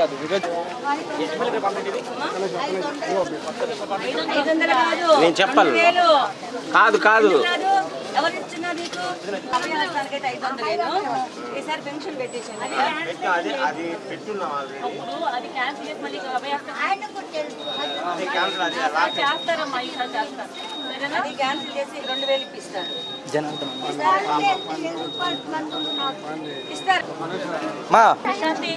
కాదు ఈరోజు ఐదు వందలు కాదు నేను చెప్పాలి. రెండు వేలు. కాదు కాదు కాదు. ఎవరు ఇచ్చినారు నీకు అభయహస్తానికైతే ఐదు వందలేను ఈసారి పెన్షన్ పెట్టేసాను అది అది పెట్టున్నాం అప్పుడు అది క్యాన్సిల్ చేసి మళ్ళీ అభయాస్తం అది క్యాన్సల్ అది చేస్తారమ్మా ఈసారి చేస్తారు సరేనా అది క్యాన్సిల్ చేసి రెండు వేలు ఇప్పిస్తారు జనార్దన్ ఇస్తారు మా ప్రశాంతి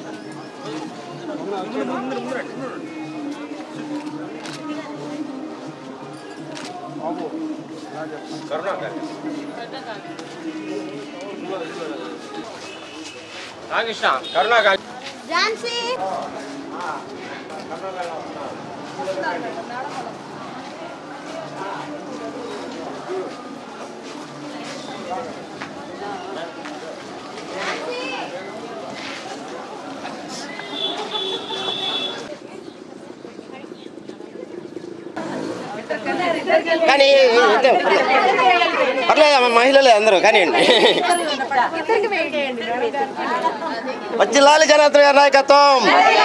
రామకృష్ణ కరుణాకాంత్ ఝాన్సీ కానీ పర్లేదు మహిళలే అందరూ కానివ్వండి వచ్చిల్లాలి జనార్దన్ గారి నాయకత్వం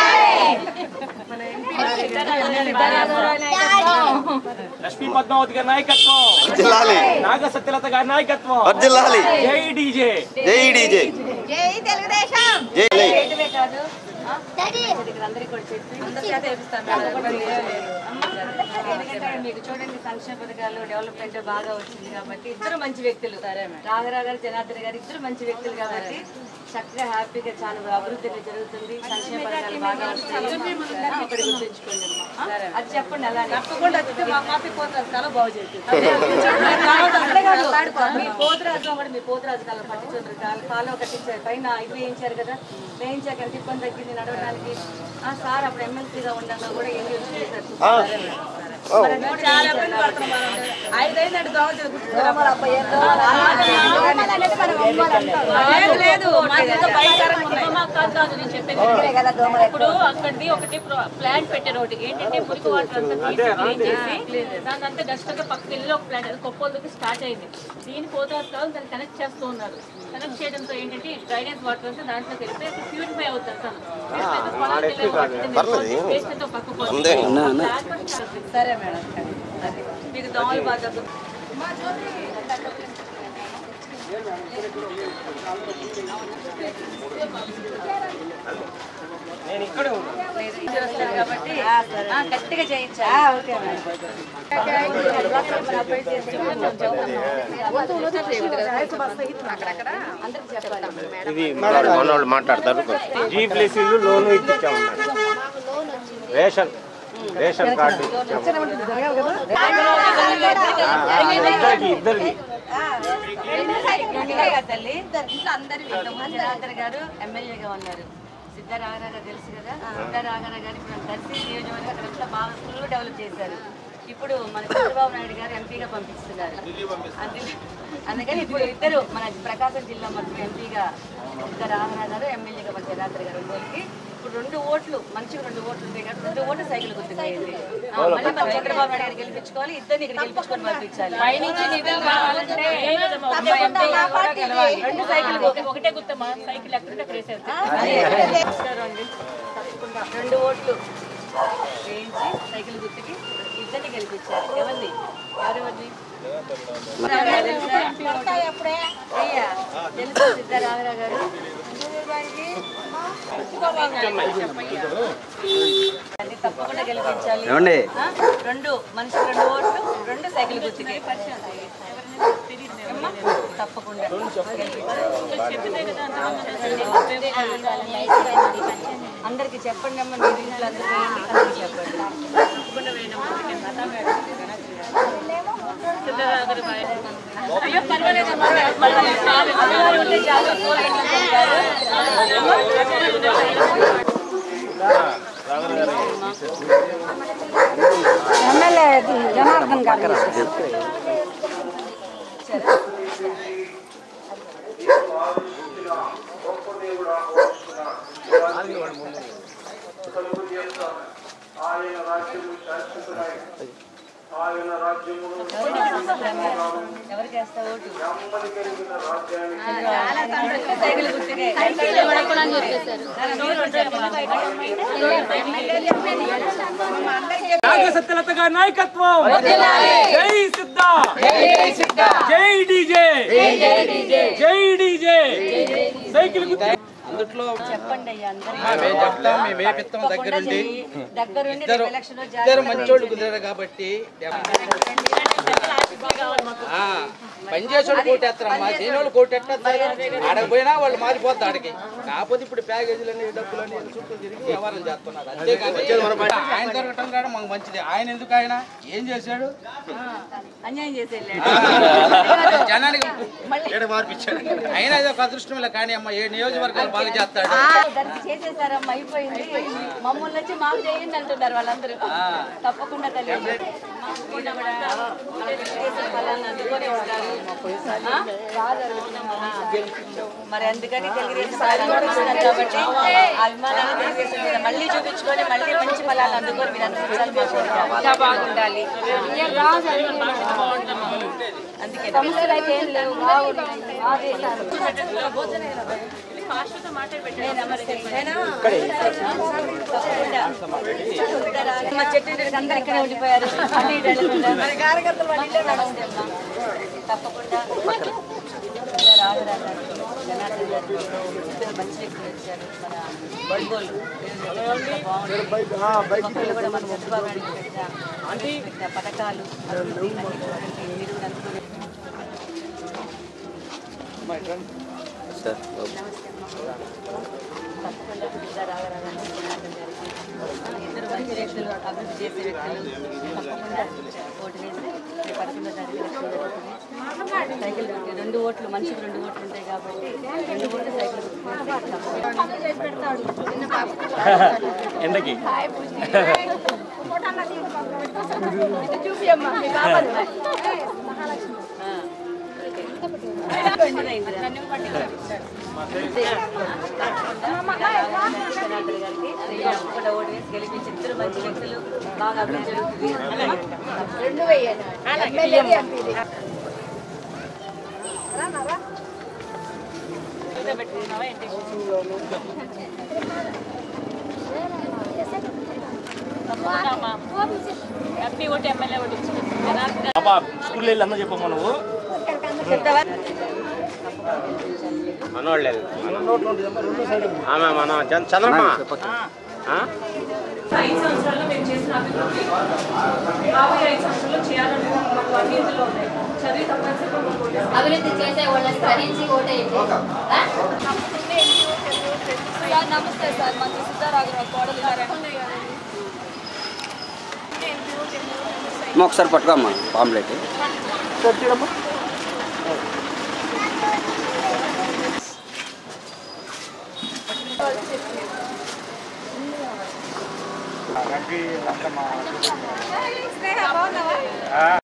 లక్ష్మీ పద్మావతి గారి నాయకత్వం వచ్చిల్లాలి నాగ సత్యలత గారి నాయకత్వం వచ్చిల్లాలి జై డీజే జై డీజే జై తెలుగుదేశం జై లై ఏంటివే కాదు ఆ? డాడీ ఇక్కడ అందరికీ కూడా చెప్పి అందరి చేత వేపిస్తాం మేడం. ఎవరు లేరు. ఎందుకంటే మీకు చూడండి సంక్షేమ పథకాలు డెవలప్మెంట్ బాగా వచ్చింది కాబట్టి ఇద్దరు మంచి వ్యక్తులు రాఘరా గారు జనార్దన్ గారు ఇద్దరు మంచి వ్యక్తులు కాబట్టి చక్కగా హ్యాపీగా చాలా అభివృద్ధిగా జరుగుతుంది సంక్షేమ పథకాలు బాగా వస్తాయి ఒకటి గుర్తుంచుకోండి అమ్మా. ఆ? అది చెప్పండి అలా తప్పకుండా మా కాపీ పోతురాజు కాలం బాగు చేస్తుంది మీ పోతురాజు కూడా మీ పోతురాజు కాలం పట్టించుకుంటారు కాలు కాలువ కట్టించారు పైన ఇది వేయించారు కదా వేయించాక ఎంత ఇబ్బంది తగ్గింది నడవడానికి ఆ సార్ అప్పుడు ఎమ్మెల్సీగా ఉండగా కూడా ఏం చేస్తుంది సార్ మరి చాలా ఇబ్బంది పడుతున్నాం ఐదైందంటే లేదు లేదు మాకేదో భయంకరంగా ఉన్నాయి. అమ్మా, కాదు కాదు నేను చెప్పేది ఇప్పుడు అక్కడిది ఒకటి ప్లాంట్ పెట్టారు ఒకటి ఏంటంటే మురికి వాటర్ అంతా తీసి క్లీన్ చేసి దాని అంతా డస్ట్ గా పక్కకి వెళ్ళి ఒక ప్లాంట్ అది కొప్పలకి స్టార్ట్ అయింది దీని పోతారు దాన్ని కనెక్ట్ చేస్తూ ఉన్నారు కనెక్ట్ చేయడంతో ఏంటంటే డ్రైనేజ్ వాటర్ అంతా దాంట్లోకి వెళ్తే ప్యూరిఫై అవుతుంది అసలు వేస్ట్ అంతా పక్కకు అంతే. సరే మేడం అది మీకు దోమలు బాగా నేను ఇక్కడే ఉన్నాను లేదు, ఇది వస్తారు కాబట్టి ఆ, గట్టిగా చేయించాలి ఓకే అందరికి చెప్పాలి ఇది మనోళ్ళు మాట్లాడతారు జీ ప్లస్ ఇల్లు లోన్ ఇప్పించామన్నారు రేషన్ రేషన్ కార్డు ఇప్పించాము. ఇద్దరికి ఇద్దరికి గట్టిగా కాదు తల్లి ఇంట్లో అందరి జనార్దన్ గారు ఎమ్మెల్యేగా ఉన్నారు సిద్ధరాఘరా గారు తెలుసు కదా సిద్ధరాఘరా గారు ఇప్పుడు దర్శి నియోజకవర్గం అంతా బాగా ఫుల్ డెవలప్ చేశారు ఇప్పుడు మన చంద్రబాబు నాయుడు గారు ఎంపీగా పంపిస్తున్నారు అందుకే- అందుకని ఇప్పుడు ఇద్దరు మన ప్రకాశం జిల్లా మొత్తం ఎంపీగా సిద్ధరాఘరా గారు ఎమ్మెల్యేగా మన జనార్దన్ గారు రెండోళ్ళకి ఇప్పుడు రెండు ఓట్లు మంచిగా రెండు ఓట్లు ఉంటాయి కాబట్టి రెండు ఓట్లు సైకిల్ గుర్తుంది మళ్ళీ మన చంద్రబాబు నాయుడు గారిని గెలిపించుకోవాలి ఇద్దరిని ఇక్కడ గెలిపించుకొని పంపించాలి పైనుంచి నిధులు కావాలంటే ఏం లేదమ్మా, ఒకటే తప్పకుండా కూడా గెలవాలి. రెండు సైకిల్ ఒకటే- ఒకటే గుర్తమ్మా సైకిల్ ఎక్కడుంటే అక్కడ వేసేది నమస్కారం తప్పకుండా రెండు ఓట్లు వేయించి సైకిల్ గుర్తుకి ఇద్దరిని గెలిపించారు ఎవరిని ఎవరెవరిని అయ్యా తెలుసు సిద్ధరామరావు గారు అది తప్పకుండా గెలిపించాలి ఏమండి? ఆ? రెండు మనిషి రెండు ఓట్లు రెండు సైకిల్ గుర్తుకి అమ్మా? తప్పకుండా అందరికి చెప్పండి అమ్మ మీరు ఇంట్లో అందరూ వేయండి అందరికి చెప్పండి అయ్యో పర్వాలేదమ్మా పర్వాలేదు చాలు. అమ్మగారు ఉంటే చాలు ఫోన్ లైన్లో ఉంటారు. ఎమ్మెల్యే జనార్దన్ గారు ఎవరికి వేస్తావు ఓటు సైకిల్ గుర్తుకే నాగ సత్యలత గారి నాయకత్వం జై సిద్ధ జై డీజే జై డీజే సైకిల్ గుర్తు అందుట్లో చెప్పండి అయ్యా అందరికీ. మేము చెప్తాం మేము వేపిస్తాం దగ్గరుండి దగ్గరుండి ఇద్దరు రేపు ఎలక్షన్లో ఇద్దరు జాగ్రత్తగా మంచోళ్ళు కుదిరారు కాబట్టి ఆ, పని చేసేవాళ్ళు కోటేస్తారమ్మా చేయనోళ్ళు కోటెట్టేస్తారు ఆడకు పోయినా వాళ్ళు మారిపోతారు ఆడికి కాకపోతే ఇప్పుడు ప్యాకేజీలని డబ్బులని చుట్టూ తిరిగి వ్యవహారం చేస్తున్నారు అంతేకాదు ఆయన దొరకటం కాదు మాకు మంచిది ఆయన ఎందుకు ఆయన ఏం చేశాడు అన్యాయం చేసి ఆ, జనానికి ఆయన ఏదో ఒక అదృష్టం లే కానీ అమ్మ ఏ నియోజకవర్గాలు బాగా చేస్తాడు దానికి చేసేసారమ్మా అయిపోయింది మమ్మల్ని వచ్చి మాకు చేయండి అంటున్నారు వాళ్ళందరూ తప్పకుండా తల్లి మాకు కూడా చేసే ఫలాన్ని అందుకొని ఉంటారు ఆ? మరి అందుకని తెలుగుదేశం పాలన చూపిస్తున్నారు కాబట్టి ఆ అభిమానాన్ని తెలుగుదేశం మీద మళ్ళీ చూపించుకొని మళ్ళీ మంచి ఫలాలు అందుకొని మీరు అందించాలి మా కోరిక బాగుండాలి అందుకే సమస్యలు అయితే ఏం లేవు బాగున్నాయి ఫాస్ట్గా మాట్లాడి మా చెట్టు దగ్గర అందరు ఇక్కడే ఉండిపోయారు అటు ఇటు వెళ్ళకుండా. నమస్తే అమ్మా. తప్పకుండా రాఘరాజు జనార్దన్ గారు ఇద్దరు మంచి వ్యక్తులు వచ్చారు మన ఒంగోలు మొక్కలు కూడా మన చంద్రబాబు నాయుడు పెట్టిన పెట్టిన పథకాలు అభివృద్ధి అన్ని కూడా మీరు కూడా అందుకొని తప్పకుండా బిడ్డ రాఘరాజు జనార్దన్ గారికి ఇద్దరు మంచి వ్యక్తులు అభివృద్ధి చేసే వ్యక్తులు తప్పకుండా ఓటు వేసి రేపు పదకొండో తారీఖు ఎలక్షన్ జరుగుతుంది. సైకిల్ గుర్తు- రెండు ఓట్లు మనిషికి రెండు ఓట్లు ఉంటాయి కాబట్టి రెండు ఓట్లు సైకిల్ గుర్తు వేసి తప్పకుండా ఎండకి తప్పకుండా ఓటు వేసి గెలిపించి ఇద్దరు మంచి వ్యక్తులు బాగా అభివృద్ధి జరుగుతుంది రెండు వెయ్యాలి ఎమ్మెల్యేది ఎంపీది పెట్టుకున్నావా ఏంటి తప్పకుండా అమ్మా ఎంపీ ఓటు ఎమ్మెల్యే ఓటు ఇచ్చి జనార్దన్ గారు పాపా స్కూల్లో వెళ్ళి అన్న చెప్పమ్మా నువ్వు మనోళ్ళు ఆమె మన చంద్ర- చంద్రమ్మ ఆ? ఐదు సంవత్సరాల్లో మేము చేసిన అభివృద్ధి రాబోయే ఐదు సంవత్సరాల్లో చేయాలనుకుంటున్నాం మాకు అన్ని ఇందులో ఉన్నాయి చదివి తప్పనిసరిగా మాకు ఓటేస్తాం. అభివృద్ధి చేసే వాళ్ళని స్మరించి ఓటేయండి నమస్తే సార్ మాకు సిద్ధారాఘరావు కోడలు ఒకసారి పట్టుకోమ్మా పాంప్లెట్ స్నేహ బాగున్నావా